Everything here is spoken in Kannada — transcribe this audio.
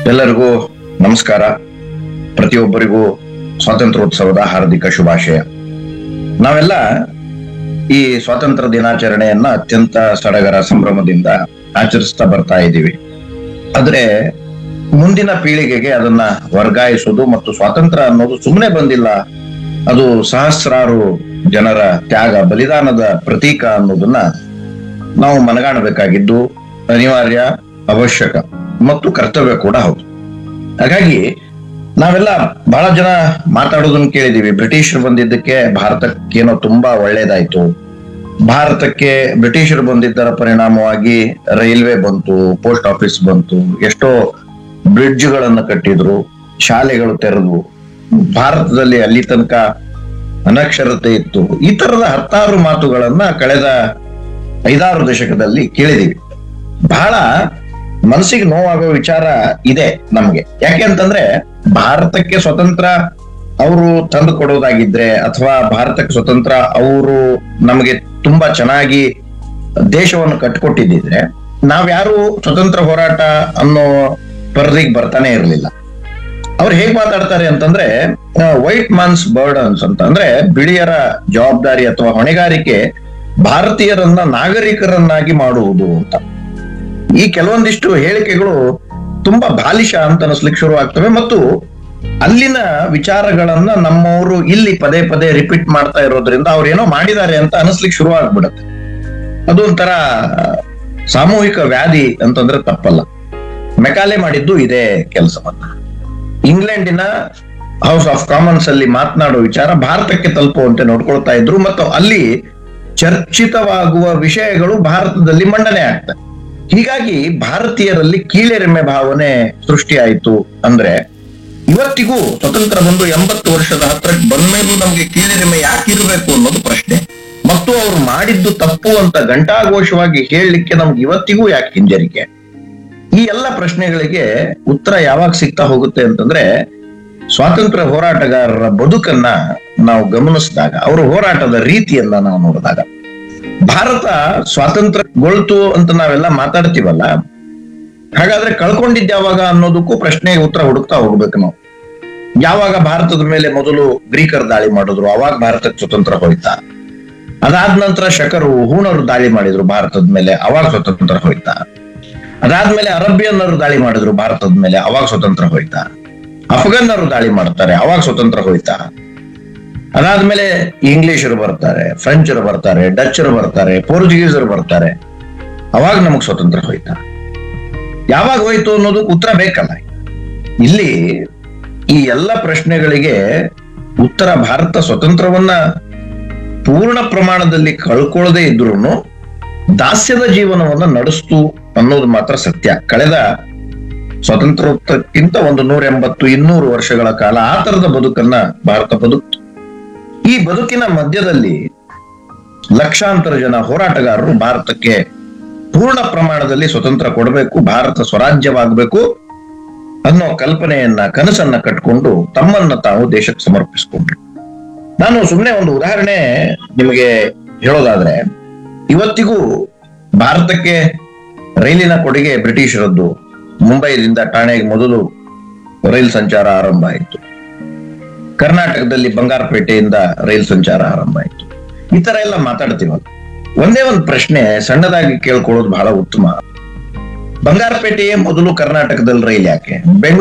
ಎಲ್ಲರಿಗೂ ನಮಸ್ಕಾರ ಪ್ರತಿಯೊಬ್ಬರಿಗೂ ಸ್ವಾತಂತ್ರ್ಯೋತ್ಸವದ ಹಾರ್ದಿಕ ಶುಭಾಶಯ ನಾವೆಲ್ಲ ಈ ಸ್ವಾತಂತ್ರ್ಯ ದಿನಾಚರಣೆಯನ್ನ ಅತ್ಯಂತ ಸಡಗರ ಸಂಭ್ರಮದಿಂದ ಆಚರಿಸ್ತಾ ಬರ್ತಾ ಇದ್ದೀವಿ ಆದ್ರೆ ಮುಂದಿನ ಪೀಳಿಗೆಗೆ ಅದನ್ನ ವರ್ಗಾಯಿಸೋದು ಮತ್ತು ಸ್ವಾತಂತ್ರ್ಯ ಅನ್ನೋದು ಸುಮ್ಮನೆ ಬಂದಿಲ್ಲ ಅದು ಸಹಸ್ರಾರು ಜನರ ತ್ಯಾಗ ಬಲಿದಾನದ ಪ್ರತೀಕ ಅನ್ನೋದನ್ನ ನಾವು ಮನಗಾಣಬೇಕಾಗಿದ್ದು ಅನಿವಾರ್ಯ ಅವಶ್ಯಕ ಮತ್ತು ಕರ್ತವ್ಯ ಕೂಡ ಹೌದು ಹಾಗಾಗಿ ನಾವೆಲ್ಲ ಬಹಳ ಜನ ಮಾತಾಡೋದನ್ನ ಕೇಳಿದೀವಿ ಬ್ರಿಟಿಷರು ಬಂದಿದ್ದಕ್ಕೆ ಭಾರತಕ್ಕೇನೋ ತುಂಬಾ ಒಳ್ಳೇದಾಯ್ತು ಭಾರತಕ್ಕೆ ಬ್ರಿಟಿಷರು ಬಂದಿದ್ದರ ಪರಿಣಾಮವಾಗಿ ರೈಲ್ವೆ ಬಂತು ಪೋಸ್ಟ್ ಆಫೀಸ್ ಬಂತು ಎಷ್ಟೋ ಬ್ರಿಡ್ಜ್ಗಳನ್ನ ಕಟ್ಟಿದ್ರು ಶಾಲೆಗಳು ತೆರೆದು ಭಾರತದಲ್ಲಿ ಅಲ್ಲಿ ತನಕ ಅನಕ್ಷರತೆ ಇತ್ತು ಈ ತರದ ಹತ್ತಾರು ಮಾತುಗಳನ್ನ ಕಳೆದ ಐದಾರು ದಶಕದಲ್ಲಿ ಕೇಳಿದೀವಿ ಬಹಳ ಮನಸ್ಸಿಗೆ ನೋವಾಗೋ ವಿಚಾರ ಇದೆ ನಮ್ಗೆ ಯಾಕೆ ಅಂತಂದ್ರೆ ಭಾರತಕ್ಕೆ ಸ್ವತಂತ್ರ ಅವರು ತಂದು ಕೊಡೋದಾಗಿದ್ರೆ ಅಥವಾ ಭಾರತಕ್ಕೆ ಸ್ವತಂತ್ರ ಅವರು ನಮಗೆ ತುಂಬಾ ಚೆನ್ನಾಗಿ ದೇಶವನ್ನು ಕಟ್ಕೊಟ್ಟಿದ್ದಿದ್ರೆ ನಾವ್ಯಾರು ಸ್ವತಂತ್ರ ಹೋರಾಟ ಅನ್ನೋ ಪರದಿಗೆ ಬರ್ತಾನೆ ಇರಲಿಲ್ಲ ಅವ್ರು ಹೇಗ್ ಮಾತಾಡ್ತಾರೆ ಅಂತಂದ್ರೆ ವೈಟ್ ಮನ್ಸ್ ಬರ್ಡನ್ಸ್ ಅಂತ ಅಂದ್ರೆ ಬಿಳಿಯರ ಜವಾಬ್ದಾರಿ ಅಥವಾ ಹೊಣೆಗಾರಿಕೆ ಭಾರತೀಯರನ್ನ ನಾಗರಿಕರನ್ನಾಗಿ ಮಾಡುವುದು ಅಂತ ಈ ಕೆಲವೊಂದಿಷ್ಟು ಹೇಳಿಕೆಗಳು ತುಂಬಾ ಬಾಲಿಶ ಅಂತ ಅನಿಸ್ಲಿಕ್ಕೆ ಶುರು ಆಗ್ತವೆ ಮತ್ತು ಅಲ್ಲಿನ ವಿಚಾರಗಳನ್ನ ನಮ್ಮವರು ಇಲ್ಲಿ ಪದೇ ಪದೇ ರಿಪೀಟ್ ಮಾಡ್ತಾ ಇರೋದ್ರಿಂದ ಅವ್ರು ಏನೋ ಮಾಡಿದ್ದಾರೆ ಅಂತ ಅನಿಸ್ಲಿಕ್ಕೆ ಶುರು ಆಗ್ಬಿಡತ್ತೆ ಅದು ಒಂಥರ ಸಾಮೂಹಿಕ ವ್ಯಾಧಿ ಅಂತಂದ್ರೆ ತಪ್ಪಲ್ಲ ಮೆಕಾಲೆ ಮಾಡಿದ್ದು ಇದೇ ಕೆಲಸವನ್ನ ಇಂಗ್ಲೆಂಡಿನ ಹೌಸ್ ಆಫ್ ಕಾಮನ್ಸ್ ಅಲ್ಲಿ ಮಾತನಾಡೋ ವಿಚಾರ ಭಾರತಕ್ಕೆ ತಲುಪುವಂತೆ ನೋಡ್ಕೊಳ್ತಾ ಇದ್ರು ಮತ್ತು ಅಲ್ಲಿ ಚರ್ಚಿತವಾಗುವ ವಿಷಯಗಳು ಭಾರತದಲ್ಲಿ ಮಂಡನೆ ಆಗ್ತವೆ ಹೀಗಾಗಿ ಭಾರತೀಯರಲ್ಲಿ ಕೀಳೆರೆಮೆ ಭಾವನೆ ಸೃಷ್ಟಿಯಾಯಿತು ಅಂದ್ರೆ ಇವತ್ತಿಗೂ ಸ್ವತಂತ್ರ ಬಂದು ಎಂಬತ್ತು ವರ್ಷದ ಹತ್ರಕ್ಕೆ ಬಂದ್ಮೇಲೂ ನಮ್ಗೆ ಕೀಳೆರೆಮೆ ಯಾಕೆ ಇರಬೇಕು ಅನ್ನೋದು ಪ್ರಶ್ನೆ ಮತ್ತು ಅವ್ರು ಮಾಡಿದ್ದು ತಪ್ಪು ಅಂತ ಘಂಟಾಘೋಷವಾಗಿ ಹೇಳಲಿಕ್ಕೆ ನಮ್ಗೆ ಇವತ್ತಿಗೂ ಯಾಕೆ ಹಿಂಜರಿಕೆ ಈ ಎಲ್ಲ ಪ್ರಶ್ನೆಗಳಿಗೆ ಉತ್ತರ ಯಾವಾಗ ಸಿಗ್ತಾ ಹೋಗುತ್ತೆ ಅಂತಂದ್ರೆ ಸ್ವಾತಂತ್ರ್ಯ ಹೋರಾಟಗಾರರ ಬದುಕನ್ನ ನಾವು ಗಮನಿಸಿದಾಗ ಅವರ ಹೋರಾಟದ ರೀತಿಯನ್ನ ನಾವು ನೋಡಿದಾಗ ಭಾರತ ಸ್ವಾತಂತ್ರ್ಯಗೊಳ್ತು ಅಂತ ನಾವೆಲ್ಲ ಮಾತಾಡ್ತೀವಲ್ಲ ಹಾಗಾದ್ರೆ ಕಳ್ಕೊಂಡಿದ್ ಯಾವಾಗ ಅನ್ನೋದಕ್ಕೂ ಪ್ರಶ್ನೆಗೆ ಉತ್ತರ ಹುಡುಕ್ತಾ ಹೋಗ್ಬೇಕು ನಾವು ಯಾವಾಗ ಭಾರತದ ಮೇಲೆ ಮೊದಲು ಗ್ರೀಕರು ದಾಳಿ ಮಾಡಿದ್ರು ಅವಾಗ ಭಾರತಕ್ಕೆ ಸ್ವತಂತ್ರ ಹೋಯ್ತಾ ಅದಾದ ನಂತರ ಶಕರು ಹೂಣರು ದಾಳಿ ಮಾಡಿದ್ರು ಭಾರತದ ಮೇಲೆ ಅವಾಗ ಸ್ವತಂತ್ರ ಹೋಯ್ತಾ ಅದಾದ್ಮೇಲೆ ಅರಬಿಯನ್ನರು ದಾಳಿ ಮಾಡಿದ್ರು ಭಾರತದ ಮೇಲೆ ಅವಾಗ ಸ್ವತಂತ್ರ ಹೋಯ್ತಾ ಅಫ್ಘನ್ನರು ದಾಳಿ ಮಾಡ್ತಾರೆ ಅವಾಗ ಸ್ವತಂತ್ರ ಹೋಯ್ತಾ ಅದಾದ್ಮೇಲೆ ಇಂಗ್ಲಿಷರು ಬರ್ತಾರೆ ಫ್ರೆಂಚರು ಬರ್ತಾರೆ ಡಚ್ಚರು ಬರ್ತಾರೆ ಪೋರ್ಚುಗೀಸರು ಬರ್ತಾರೆ ಅವಾಗ ನಮಗ್ ಸ್ವತಂತ್ರ ಹೋಯ್ತಾ ಯಾವಾಗ ಹೋಯ್ತು ಅನ್ನೋದು ಉತ್ತರ ಬೇಕಲ್ಲ ಇಲ್ಲಿ ಈ ಎಲ್ಲ ಪ್ರಶ್ನೆಗಳಿಗೆ ಉತ್ತರ ಭಾರತ ಸ್ವತಂತ್ರವನ್ನ ಪೂರ್ಣ ಪ್ರಮಾಣದಲ್ಲಿ ಕಳ್ಕೊಳ್ಳದೆ ಇದ್ರು ದಾಸ್ಯದ ಜೀವನವನ್ನ ನಡೆಸ್ತು ಅನ್ನೋದು ಮಾತ್ರ ಸತ್ಯ ಕಳೆದ ಸ್ವಾತಂತ್ರ್ಯಕ್ಕಿಂತ ಒಂದು ನೂರ ಎಂಬತ್ತು ಇನ್ನೂರು ವರ್ಷಗಳ ಕಾಲ ಆ ತರದ ಬದುಕನ್ನ ಭಾರತ ಬದುಕ್ತು ಈ ಬದುಕಿನ ಮಧ್ಯದಲ್ಲಿ ಲಕ್ಷಾಂತರ ಜನ ಹೋರಾಟಗಾರರು ಭಾರತಕ್ಕೆ ಪೂರ್ಣ ಪ್ರಮಾಣದಲ್ಲಿ ಸ್ವತಂತ್ರ ಕೊಡಬೇಕು ಭಾರತ ಸ್ವರಾಜ್ಯವಾಗಬೇಕು ಅನ್ನೋ ಕಲ್ಪನೆಯನ್ನ ಕನಸನ್ನ ಕಟ್ಕೊಂಡು ತಮ್ಮನ್ನ ತಾವು ದೇಶಕ್ಕೆ ಸಮರ್ಪಿಸಿಕೊಂಡ್ರು ನಾನು ಸುಮ್ಮನೆ ಒಂದು ಉದಾಹರಣೆ ನಿಮಗೆ ಹೇಳೋದಾದ್ರೆ ಇವತ್ತಿಗೂ ಭಾರತಕ್ಕೆ ರೈಲಿನ ಕೊಡುಗೆ ಬ್ರಿಟಿಷರದ್ದು ಮುಂಬೈದಿಂದ ಠಾಣೆಗೆ ಮೊದಲು ರೈಲು ಸಂಚಾರ ಆರಂಭ ಆಯಿತು ಕರ್ನಾಟಕದಲ್ಲಿ ಬಂಗಾರಪೇಟೆಯಿಂದ ರೈಲು ಸಂಚಾರ ಆರಂಭ ಆಯಿತು ಈ ತರ ಎಲ್ಲ ಮಾತಾಡ್ತೀವಲ್ಲ ಒಂದೇ ಒಂದು ಪ್ರಶ್ನೆ ಸಣ್ಣದಾಗಿ ಕೇಳ್ಕೊಳ್ಳೋದು ಬಹಳ ಉತ್ತಮ ಬಂಗಾರಪೇಟೆಯೇ ಮೊದಲು ಕರ್ನಾಟಕದಲ್ಲಿ ರೈಲ್ ಯಾಕೆ ಬೆಂಗಳೂರು